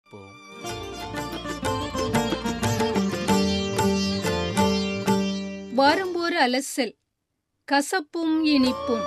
வாரம்போர் அலசல் கசப்பும் இனிப்பும்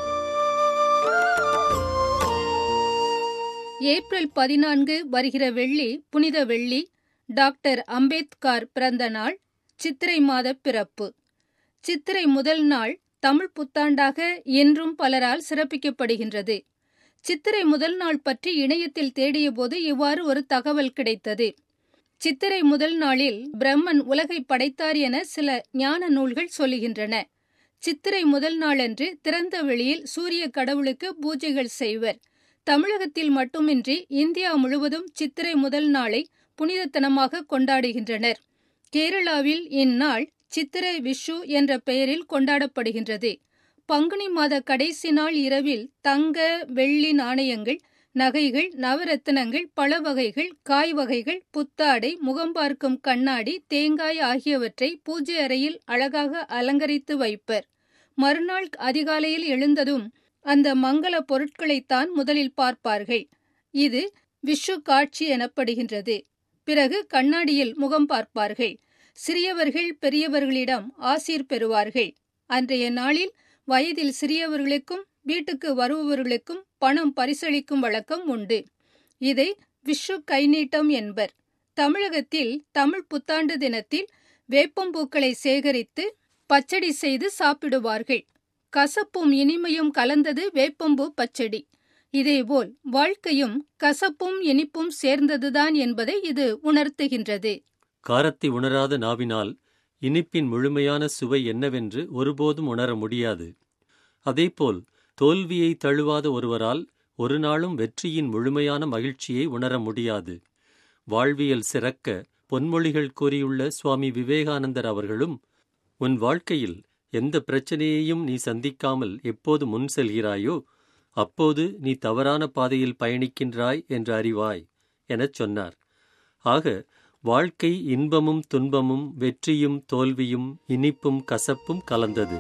ஏப்ரல் பதினான்கு வருகிற வெள்ளி புனித வெள்ளி டாக்டர் அம்பேத்கர் பிறந்த நாள் சித்திரை மாத பிறப்பு சித்திரை முதல் நாள் தமிழ் புத்தாண்டாக என்றும் பலரால் சிறப்பிக்கப்படுகின்றது சித்திரை முதல் நாள் பற்றி இணையத்தில் தேடியபோது இவ்வாறு ஒரு தகவல் கிடைத்தது சித்திரை முதல் நாளில் பிரம்மன் உலகை படைத்தார் என சில ஞான நூல்கள் சொல்லுகின்றன சித்திரை முதல் நாளன்று திறந்த வெளியில் சூரிய கடவுளுக்கு பூஜைகள் செய்வர் தமிழகத்தில் மட்டுமின்றி இந்தியா முழுவதும் சித்திரை முதல் நாளை புனிதத்தனமாக கொண்டாடுகின்றனர் கேரளாவில் இந்நாள் சித்திரை விஷு என்ற பெயரில் கொண்டாடப்படுகின்றது பங்குனி மாத கடைசி நாள் இரவில் தங்க வெள்ளி நாணயங்கள் நகைகள் நவரத்தினங்கள் பழ வகைகள் காய் வகைகள் புத்தாடை முகம் பார்க்கும் கண்ணாடி தேங்காய் ஆகியவற்றை பூஜை அறையில் அழகாக அலங்கரித்து வைப்பர் மறுநாள் அதிகாலையில் எழுந்ததும் அந்த மங்கள பொருட்களைத்தான் முதலில் பார்ப்பார்கள் இது விஷு காட்சி எனப்படுகின்றது பிறகு கண்ணாடியில் முகம் பார்ப்பார்கள் சிறியவர்கள் பெரியவர்களிடம் ஆசீர் பெறுவார்கள் அன்றைய நாளில் வயதில் சிறியவர்களுக்கும் வீட்டுக்கு வருபவர்களுக்கும் பணம் பரிசளிக்கும் வழக்கம் உண்டு இதை விஷு கைநீட்டம் என்பர் தமிழகத்தில் தமிழ் புத்தாண்டு தினத்தில் வேப்பம்பூக்களை சேகரித்து பச்சடி செய்து சாப்பிடுவார்கள் கசப்பும் இனிமையும் கலந்தது வேப்பம்பூ பச்சடி இதேபோல் வாழ்க்கையும் கசப்பும் இனிப்பும் சேர்ந்ததுதான் என்பதை இது உணர்த்துகின்றது காரத்தை உணராத நாவினால் இனிப்பின் முழுமையான சுவை என்னவென்று ஒருபோதும் உணர முடியாது அதேபோல் தோல்வியை தழுவாத ஒருவரால் ஒரு நாளும் வெற்றியின் முழுமையான மகிழ்ச்சியை உணர முடியாது வாழ்வியல் சிறக்க பொன்மொழிகள் கூறியுள்ள சுவாமி விவேகானந்தர் அவர்களும் உன் வாழ்க்கையில் எந்த பிரச்சனையையும் நீ சந்திக்காமல் எப்போது முன் செல்கிறாயோ அப்போது நீ தவறான பாதையில் பயணிக்கின்றாய் என்று அறிவாய் எனச் சொன்னார் ஆக வாழ்க்கை இன்பமும் துன்பமும் வெற்றியும் தோல்வியும் இனிப்பும் கசப்பும் கலந்தது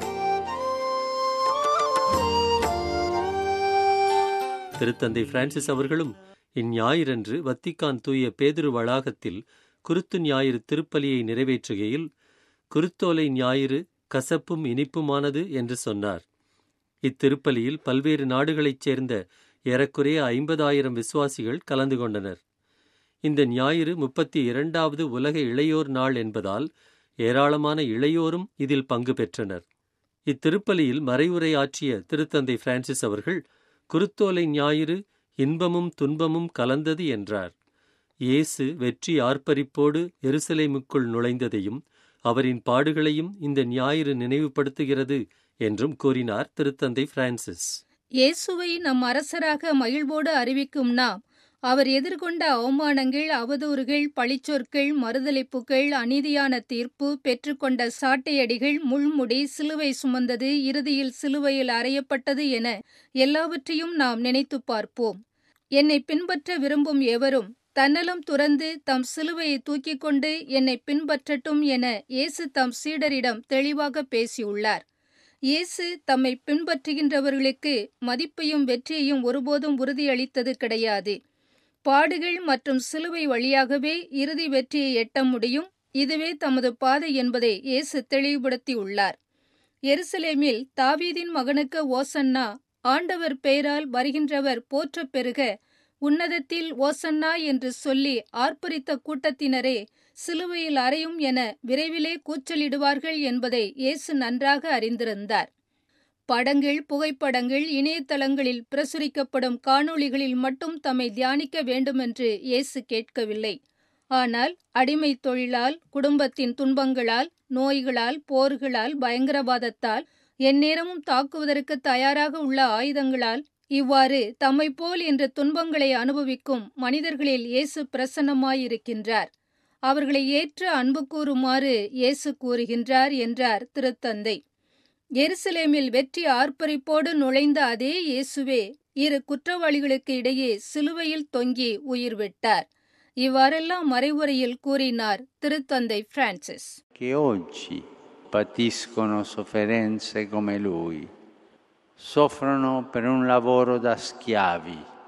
திருத்தந்தை பிரான்சிஸ் அவர்களும் இந்ஞாயிறன்று வத்திக்கான் தூய பேதுரு வளாகத்தில் குருத்து ஞாயிறு திருப்பலியை நிறைவேற்றுகையில் குருத்தோலை ஞாயிறு கசப்பும் இனிப்புமானது என்று சொன்னார் இத்திருப்பலியில் பல்வேறு நாடுகளைச் சேர்ந்த ஏறக்குறைய ஐம்பதாயிரம் விசுவாசிகள் கலந்து கொண்டனர் இந்த ஞாயிறு முப்பத்தி இரண்டாவது உலக இளையோர் நாள் என்பதால் ஏராளமான இளையோரும் இதில் பங்கு பெற்றனர் இத்திருப்பலியில் மறைவுரை ஆற்றிய திருத்தந்தை பிரான்சிஸ் அவர்கள் குருத்தோலை ஞாயிறு இன்பமும் துன்பமும் கலந்தது என்றார் இயேசு வெற்றி ஆர்ப்பரிப்போடு எருசலேமுக்குள் நுழைந்ததையும் அவரின் பாடுகளையும் இந்த ஞாயிறு நினைவுபடுத்துகிறது என்றும் கூறினார் திருத்தந்தை பிரான்சிஸ் இயேசுவை நம் அரசராக மகிழ்வோடு அறிவிக்கும் நாம் அவர் எதிர்கொண்ட அவமானங்கள் அவதூறுகள் பழிச்சொற்கள் மறுதளிப்புகள் அநீதியான தீர்ப்பு பெற்றுக்கொண்ட சாட்டையடிகள் முள்முடி சிலுவை சுமந்தது இறுதியில் சிலுவையில் அறையப்பட்டது என எல்லாவற்றையும் நாம் நினைத்து பார்ப்போம் என்னை பின்பற்ற விரும்பும் எவரும் தன்னலம் துறந்து தம் சிலுவையை தூக்கிக் கொண்டு என்னை பின்பற்றட்டும் என இயேசு தம் சீடரிடம் தெளிவாக பேசியுள்ளார் இயேசு தம்மை பின்பற்றுகின்றவர்களுக்கு மதிப்பையும் வெற்றியையும் ஒருபோதும் உறுதியளித்தது கிடையாது பாடுகள் மற்றும் சிலுவை வழியாகவே இறுதி வெற்றியை எட்ட முடியும் இதுவே தமது பாதை என்பதை இயேசு தெளிவுபடுத்தியுள்ளார் எருசலேமில் தாவீதின் மகனுக்கு ஓசன்னா ஆண்டவர் பெயரால் வருகின்றவர் போற்றப் பெறுக உன்னதத்தில் ஓசன்னா என்று சொல்லி ஆர்ப்பரித்த கூட்டத்தினரே சிலுவையில் அறையும் என விரைவிலே கூச்சலிடுவார்கள் என்பதை இயேசு நன்றாக அறிந்திருந்தார் படங்கள் புகைப்படங்கள் இணையதளங்களில் பிரசுரிக்கப்படும் காணொளிகளில் மட்டும் தம்மை தியானிக்க வேண்டுமென்று இயேசு கேட்கவில்லை ஆனால் அடிமை தொழிலால் குடும்பத்தின் துன்பங்களால் நோய்களால் போர்களால் பயங்கரவாதத்தால் எந்நேரமும் தாக்குவதற்கு தயாராக உள்ள ஆயுதங்களால் இவ்வாறு தம்மை போல் என்ற துன்பங்களை அனுபவிக்கும் மனிதர்களில் இயேசு பிரசன்னமாயிருக்கின்றார் அவர்களை ஏற்று அன்பு கூறுமாறு இயேசு கூறுகின்றார் என்றார் திருத்தந்தை எருசலேமில் வெற்றி ஆர்ப்பரிப்போடு நுழைந்த அதே இயேசுவே இரு குற்றவாளிகளுக்கு இடையே சிலுவையில் தொங்கி உயிர் விட்டார் இவ்வாறெல்லாம் மறைவுரையில் கூறினார் திருத்தந்தை Francis che oggi patiscono sofferenze come lui, soffrono per un lavoro da schiavi,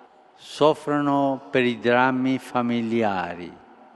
soffrono per i drammi familiari,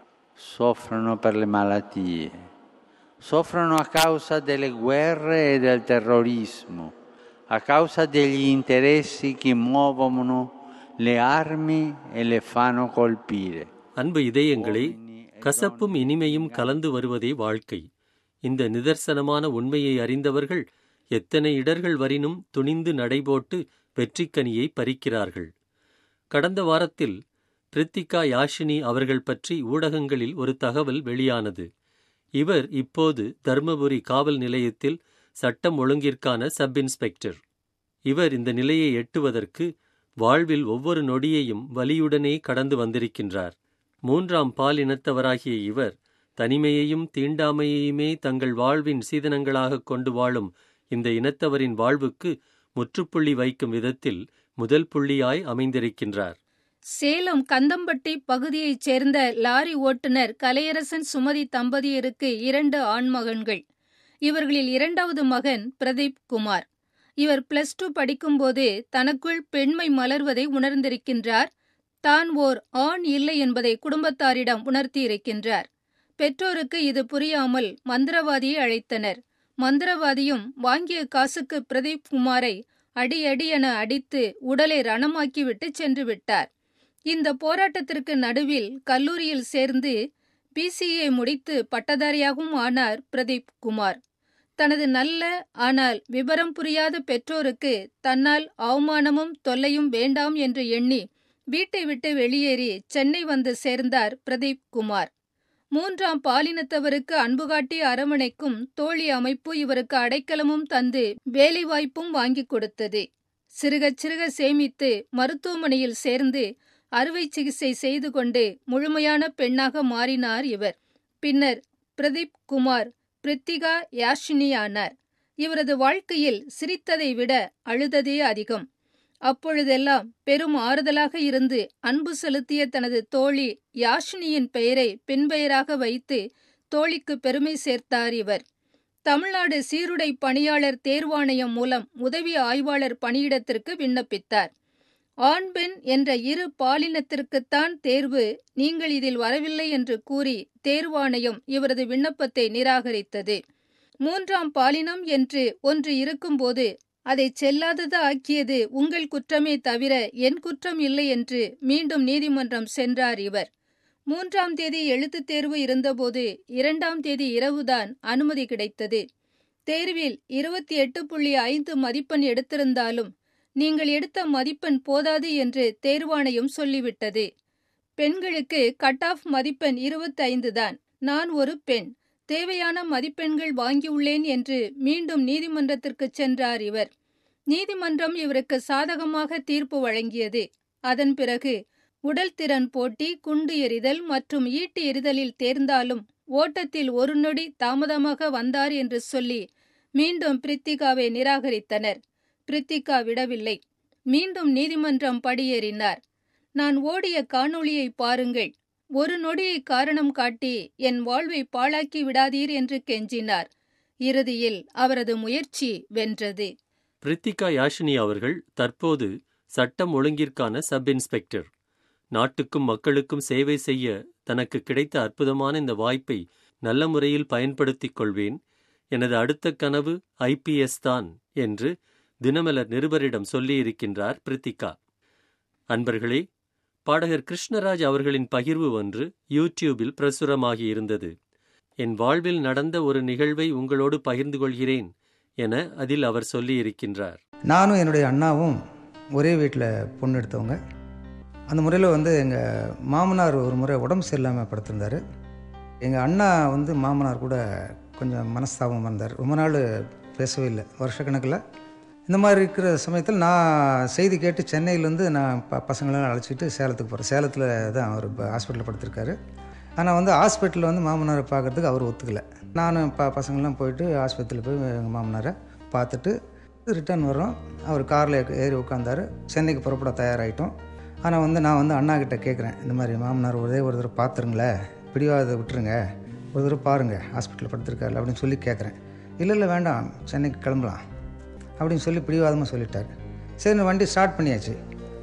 soffrono per le malattie, soffrono a causa delle guerre e del terrorismo, a causa degli interessi che muovono le armi e le fanno colpire. அன்பு இதயங்களே கசப்பும் இனிமையும் கலந்து வருவதே வாழ்க்கை இந்த நிதர்சனமான உண்மையை அறிந்தவர்கள் எத்தனை இடர்கள் வரினும் துணிந்து நடைபோட்டு வெற்றிக்கனியை பறிக்கிறார்கள் கடந்த வாரத்தில் பிரித்திகா யாஷினி அவர்கள் பற்றி ஊடகங்களில் ஒரு தகவல் வெளியானது இவர் இப்போது தர்மபுரி காவல் நிலையத்தில் சட்டம் ஒழுங்கிற்கான சப் இன்ஸ்பெக்டர் இவர் இந்த நிலையை எட்டுவதற்கு வாழ்வில் ஒவ்வொரு நொடியையும் வலியுடனே கடந்து வந்திருக்கின்றார் மூன்றாம் பால் இனத்தவராகிய இவர் தனிமையையும் தீண்டாமையையுமே தங்கள் வாழ்வின் சீதனங்களாகக் கொண்டு வாழும் இந்த இனத்தவரின் வாழ்வுக்கு முற்றுப்புள்ளி வைக்கும் விதத்தில் முதல் புள்ளியாய் அமைந்திருக்கின்றார் சேலம் கந்தம்பட்டி பகுதியைச் சேர்ந்த லாரி ஓட்டுநர் கலையரசன் சுமதி தம்பதியருக்கு இரண்டு ஆண்மகன்கள் இவர்களில் இரண்டாவது மகன் பிரதீப் குமார் இவர் பிளஸ் டூ படிக்கும்போது தனக்குள் பெண்மை மலர்வதை உணர்ந்திருக்கின்றார் தான் ஓர் ஆண் இல்லை என்பதை குடும்பத்தாரிடம் உணர்த்தியிருக்கின்றார் பெற்றோருக்கு இது புரியாமல் மந்திரவாதியை அழைத்தனர் மந்திரவாதியும் வாங்கிய காசுக்கு பிரதீப் குமாரை அடி அடி என அடித்து உடலை ரணமாக்கிவிட்டு சென்று விட்டார் இந்த போராட்டத்திற்கு நடுவில் கல்லூரியில் சேர்ந்து பிசிஏ முடித்து பட்டதாரியாகவும் ஆனார் பிரதீப் குமார் தனது நல்ல ஆனால் விவரம் புரியாத பெற்றோருக்கு தன்னால் அவமானமும் தொல்லையும் வேண்டாம் என்று எண்ணி வீட்டை விட்டு வெளியேறி சென்னை வந்து சேர்ந்தார் பிரதீப் குமார் மூன்றாம் பாலினத்தவருக்கு அன்பு காட்டி அரவணைக்கும் தோழி அமைப்பு இவருக்கு அடைக்கலமும் தந்து வேலைவாய்ப்பும் வாங்கிக் கொடுத்தது சிறுகச் சிறுக சேமித்து மருத்துவமனையில் சேர்ந்து அறுவை சிகிச்சை செய்து கொண்டு முழுமையான பெண்ணாக மாறினார் இவர் பின்னர் பிரதீப் குமார் பிரித்திகா யாஷினி ஆனார் இவரது வாழ்க்கையில் சிரித்ததை விட அழுததே அதிகம் அப்பொழுதெல்லாம் பெரும் ஆறுதலாக இருந்து அன்பு செலுத்திய தனது தோழி யாஷினியின் பெயரை பின்பெயராக வைத்து தோழிக்கு பெருமை சேர்த்தார் இவர் தமிழ்நாடு சீருடை பணியாளர் தேர்வாணையம் மூலம் உதவி ஆய்வாளர் பணியிடத்திற்கு விண்ணப்பித்தார் ஆண் பெண் என்ற இரு பாலினத்திற்குத்தான் தேர்வு நீங்கள் இதில் வரவில்லை என்று கூறி தேர்வாணையம் இவரது விண்ணப்பத்தை நிராகரித்தது மூன்றாம் பாலினம் என்று ஒன்று இருக்கும்போது அதை செல்லாதது ஆக்கியது உங்கள் குற்றமே தவிர என் குற்றம் இல்லை என்று மீண்டும் நீதிமன்றம் சென்றார் இவர் மூன்றாம் தேதி எழுத்துத் தேர்வு இருந்தபோது இரண்டாம் தேதி இரவுதான் அனுமதி கிடைத்தது தேர்வில் இருபத்தி எட்டு புள்ளி ஐந்து மதிப்பெண் எடுத்திருந்தாலும் நீங்கள் எடுத்த மதிப்பெண் போதாது என்று தேர்வாணையம் சொல்லிவிட்டது பெண்களுக்கு கட் ஆஃப் மதிப்பெண் இருபத்தைந்து தான் நான் ஒரு பெண் தேவையான மதிப்பெண்கள் வாங்கியுள்ளேன் என்று மீண்டும் நீதிமன்றத்திற்கு சென்றார் இவர் நீதிமன்றம் இவருக்கு சாதகமாக தீர்ப்பு வழங்கியது அதன் பிறகு உடல் திறன் போட்டி குண்டு எறிதல் மற்றும் ஈட்டி எறிதலில் தேர்ந்தாலும் ஓட்டத்தில் ஒரு நொடி தாமதமாக வந்தார் என்று சொல்லி மீண்டும் பிரித்திகாவை நிராகரித்தனர் பிரித்திகா விடவில்லை மீண்டும் நீதிமன்றம் படியேறினார் நான் ஓடிய காணொளியை பாருங்கள் ஒரு நொடியை காரணம் காட்டி என் வாழ்வை பாழாக்கி விடாதீர் என்று கெஞ்சினார் இறுதியில் அவரது முயற்சி வென்றது பிரித்திகா யாஷினி அவர்கள் தற்போது சட்டம் ஒழுங்கிற்கான சப் இன்ஸ்பெக்டர் நாட்டுக்கும் மக்களுக்கும் சேவை செய்ய தனக்கு கிடைத்த அற்புதமான இந்த வாய்ப்பை நல்ல முறையில் பயன்படுத்திக் கொள்வேன் எனது அடுத்த கனவு ஐபிஎஸ் தான் என்று தினமலர் நிருபரிடம் சொல்லியிருக்கின்றார் பிரித்திகா அன்பர்களே பாடகர் கிருஷ்ணராஜ் அவர்களின் பகிர்வு ஒன்று யூடியூபில் பிரசுரமாகி இருந்தது என் வாழ்வில் நடந்த ஒரு நிகழ்வை உங்களோடு பகிர்ந்து கொள்கிறேன் என அதில் அவர் சொல்லியிருக்கின்றார் நானும் என்னுடைய அண்ணாவும் ஒரே வீட்டில் பொண்ணு எடுத்தவங்க அந்த முறையில் வந்து எங்கள் மாமனார் ஒரு முறை உடம்பு சரியில்லாமல் படுத்திருந்தார் எங்கள் அண்ணா வந்து மாமனார் கூட கொஞ்சம் மனஸ்தாபம் இருந்தார் ரொம்ப நாள் பேசவே இல்லை வருஷக்கணக்கில் இந்த மாதிரி இருக்கிற சமயத்தில் நான் செய்தி கேட்டு சென்னையிலேருந்து நான் ப பசங்களெல்லாம் அழைச்சிட்டு சேலத்துக்கு போகிறேன் சேலத்தில் தான் அவர் இப்போ ஹாஸ்பிட்டலில் படுத்திருக்காரு ஆனால் வந்து ஹாஸ்பிட்டலில் வந்து மாமனாரை பார்க்குறதுக்கு அவர் ஒத்துக்கலை நானும் ப பசங்கள்லாம் போயிட்டு ஆஸ்பத்திரியில் போய் எங்கள் மாமனாரை பார்த்துட்டு ரிட்டர்ன் வரோம் அவர் காரில் ஏறி உட்காந்தாரு சென்னைக்கு புறப்பட தயாராகிட்டோம் ஆனால் வந்து நான் வந்து அண்ணா கிட்ட கேட்குறேன் இந்த மாதிரி மாமனார் ஒரே ஒரு தடவை பார்த்துருங்களேன் பிடிவாதத்தை விட்டுருங்க ஒரு தடவை பாருங்கள் ஹாஸ்பிட்டலில் படுத்திருக்காரு அப்படின்னு சொல்லி கேட்குறேன் இல்லை இல்லை வேண்டாம் சென்னைக்கு கிளம்பலாம் அப்படின்னு சொல்லி பிடிவாதமாக சொல்லிட்டார் சரி வண்டி ஸ்டார்ட் பண்ணியாச்சு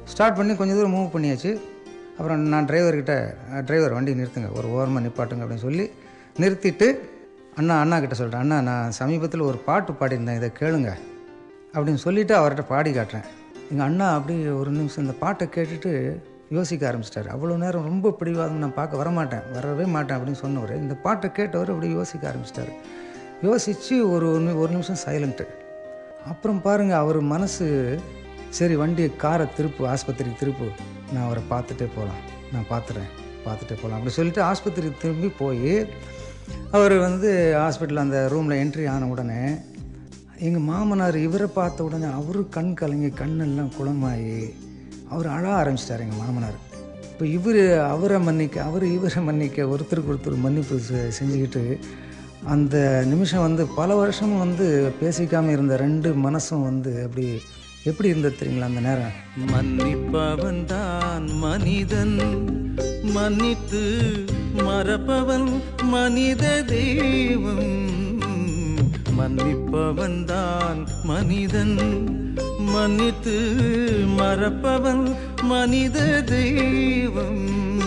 ஸ்டார்ட் பண்ணி கொஞ்சம் தூரம் மூவ் பண்ணியாச்சு அப்புறம் நான் டிரைவர்கிட்ட டிரைவர் வண்டி நிறுத்துங்க ஒரு ஓரமாக நிப்பாட்டுங்க அப்படின்னு சொல்லி நிறுத்திட்டு அண்ணா அண்ணா கிட்ட சொல்கிறேன் அண்ணா நான் சமீபத்தில் ஒரு பாட்டு பாடியிருந்தேன் இதை கேளுங்க அப்படின்னு சொல்லிவிட்டு அவர்கிட்ட பாடி காட்டுறேன் எங்கள் அண்ணா அப்படி ஒரு நிமிஷம் இந்த பாட்டை கேட்டுட்டு யோசிக்க ஆரம்பிச்சிட்டாரு அவ்வளோ நேரம் ரொம்ப பிடிவாதம் நான் பார்க்க வரமாட்டேன் வரவே மாட்டேன் அப்படின்னு சொன்னவர் இந்த பாட்டை கேட்டவர் அப்படி யோசிக்க ஆரம்பிச்சிட்டாரு யோசித்து ஒரு ஒரு நி- ஒரு நிமிஷம் சைலண்ட்டு அப்புறம் பாருங்கள் அவர் மனசு சரி வண்டியை காரை திருப்பு ஆஸ்பத்திரிக்கு திருப்பு நான் அவரை பார்த்துட்டே போகலாம் நான் பார்த்துறேன் பார்த்துட்டே போகலாம் அப்படி சொல்லிட்டு ஆஸ்பத்திரிக்கு திரும்பி போய் அவர் வந்து ஹாஸ்பிட்டல் அந்த ரூமில் என்ட்ரி ஆன உடனே எங்கள் மாமனார் இவரை பார்த்த உடனே அவரு கண் கலங்கி கண்ணெல்லாம் குளமாயி அவர் அழ ஆரம்பிச்சிட்டார் எங்கள் மாமனார் இப்போ இவர் அவரை மன்னிக்க அவர் இவரை மன்னிக்க ஒருத்தருக்கு ஒருத்தர் மன்னிப்பு செ- செஞ்சுக்கிட்டு அந்த நிமிஷம் வந்து பல வருஷமும் வந்து பேசிக்காமல் இருந்த ரெண்டு மனசும் வந்து அப்படி எப்படி இருந்தது தெரியுங்களா அந்த நேரம் மன்னிப்பவன் தான் மனிதன் மன்னித்து மறப்பவன் மனித தெய்வம் மன்னிப்பவன் தான் மனிதன் மன்னித்து மறப்பவன் மனித தெய்வம்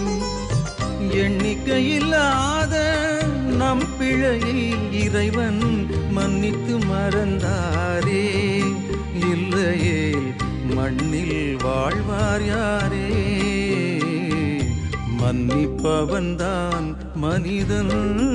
எண்ணிக்கையில்லாத நம் பிழையை இறைவன் மன்னித்து மறந்தாரே இல்லையே மண்ணில் வாழ்வார் யாரே மன்னிப்பவன்தான் மனிதன்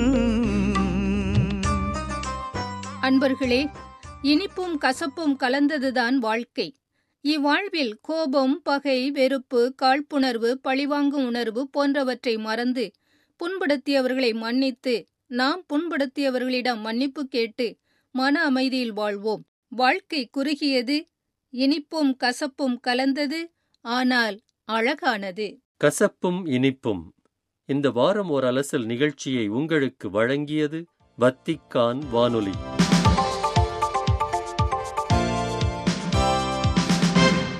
அன்பர்களே இனிப்பும் கசப்பும் கலந்ததுதான் வாழ்க்கை இவ்வாழ்வில் கோபம் பகை வெறுப்பு காழ்ப்புணர்வு பழிவாங்கும் உணர்வு போன்றவற்றை மறந்து புண்படுத்தியவர்களை மன்னித்து நாம் புண்படுத்தியவர்களிடம் மன்னிப்பு கேட்டு மன அமைதியில் வாழ்வோம் வாழ்க்கை குறுகியது இனிப்பும் கசப்பும் கலந்தது ஆனால் அழகானது கசப்பும் இனிப்பும் இந்த வாரம் ஓர் அலசல் நிகழ்ச்சியை உங்களுக்கு வழங்கியது வத்திக்கான் வானொலி